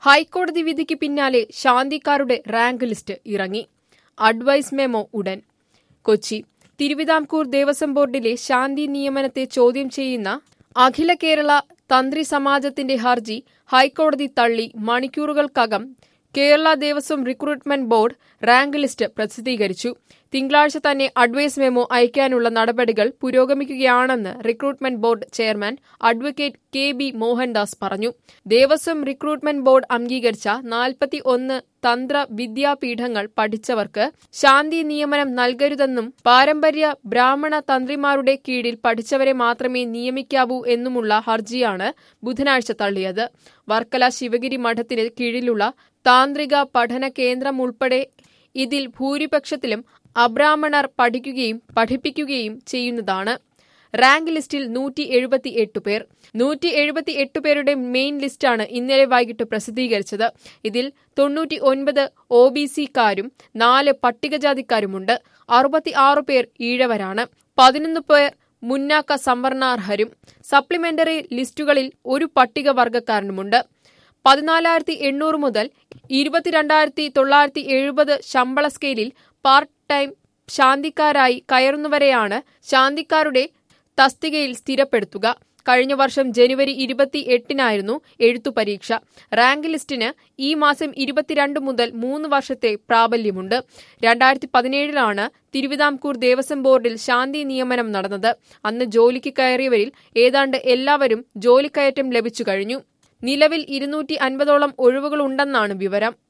ഹൈക്കോടതി വിധിക്ക് പിന്നാലെ ശാന്തിക്കാരുടെ റാങ്ക് ലിസ്റ്റ് ഇറങ്ങി അഡ്വൈസ് മെമ്മോ ഉടൻ കൊച്ചി തിരുവിതാംകൂർ ദേവസ്വം ബോർഡിലെ ശാന്തി നിയമനത്തെ ചോദ്യം ചെയ്യുന്ന അഖില കേരള തന്ത്രി സമാജത്തിന്റെ ഹർജി ഹൈക്കോടതി തള്ളി മണിക്കൂറുകൾക്കകം Kerala Devaswom recruitment board rank list പ്രസിദ്ധീകരിച്ചു തിങ്കളാഴ്ച തന്നെ അഡ്വൈസ് മെമ്മോ അയക്കാനുള്ള നടപടികൾ പുരോഗമിക്കുകയാണെന്ന് recruitment board chairman advocate K B Mohandas പറഞ്ഞു ദേവസ്വം റിക്രൂട്ട്മെന്റ് ബോർഡ് അംഗീകരിച്ച നാൽപ്പത്തി ഒന്ന് തന്ത്ര വിദ്യാപീഠങ്ങൾ പഠിച്ചവർക്ക് ശാന്തി നിയമനം നൽകരുതെന്നും പാരമ്പര്യ ബ്രാഹ്മണ തന്ത്രിമാരുടെ കീഴിൽ പഠിച്ചവരെ മാത്രമേ നിയമിക്കാവൂ എന്നുമുള്ള ഹർജിയാണ് ബുധനാഴ്ച തള്ളിയത് വർക്കല ശിവഗിരി മഠത്തിന് കീഴിലുള്ള താന്ത്രിക പഠന കേന്ദ്രമുൾപ്പെടെ ഇതിൽ ഭൂരിപക്ഷത്തിലും അബ്രാഹ്മണർ പഠിക്കുകയും പഠിപ്പിക്കുകയും ചെയ്യുന്നതാണ് റാങ്ക് ലിസ്റ്റിൽ നൂറ്റി എഴുപത്തി എട്ട് പേർ നൂറ്റി എഴുപത്തി എട്ട് പേരുടെ മെയിൻ ലിസ്റ്റാണ് ഇന്നലെ വൈകിട്ട് പ്രസിദ്ധീകരിച്ചത് ഇതിൽ തൊണ്ണൂറ്റി ഒൻപത് ഒ ബി സിക്കാരും നാല് പട്ടികജാതിക്കാരുമുണ്ട് അറുപത്തി ആറ് പേർ ഈഴവരാണ് പതിനൊന്ന് പേർ മുന്നാക്ക സംവരണാർഹരും സപ്ലിമെന്ററി ലിസ്റ്റുകളിൽ ഒരു പട്ടികവർഗക്കാരനുമുണ്ട് പതിനാലായിരത്തി എണ്ണൂറ് മുതൽ ഇരുപത്തിരണ്ടായിരത്തി തൊള്ളായിരത്തി എഴുപത് ശമ്പള സ്കെയിലിൽ പാർട്ട് ടൈം ശാന്തിക്കാരായി കയറുന്നവരെയാണ് ശാന്തിക്കാരുടെ തസ്തികയിൽ സ്ഥിരപ്പെടുത്തുക കഴിഞ്ഞ വർഷം ജനുവരി ഇരുപത്തി എട്ടിനായിരുന്നു എഴുത്തു പരീക്ഷ റാങ്ക് ലിസ്റ്റിന് ഈ മാസം ഇരുപത്തിരണ്ട് മുതൽ മൂന്ന് വർഷത്തെ പ്രാബല്യമുണ്ട് രണ്ടായിരത്തി പതിനേഴിലാണ് തിരുവിതാംകൂർ ദേവസ്വം ബോർഡിൽ ശാന്തി നിയമനം നടന്നത് അന്ന് ജോലിക്ക് കയറിയവരിൽ ഏതാണ്ട് എല്ലാവരും ജോലിക്കയറ്റം ലഭിച്ചു കഴിഞ്ഞു നിലവിൽ ഇരുന്നൂറ്റി അൻപതോളം ഒഴിവുകളുണ്ടെന്നാണ് വിവരം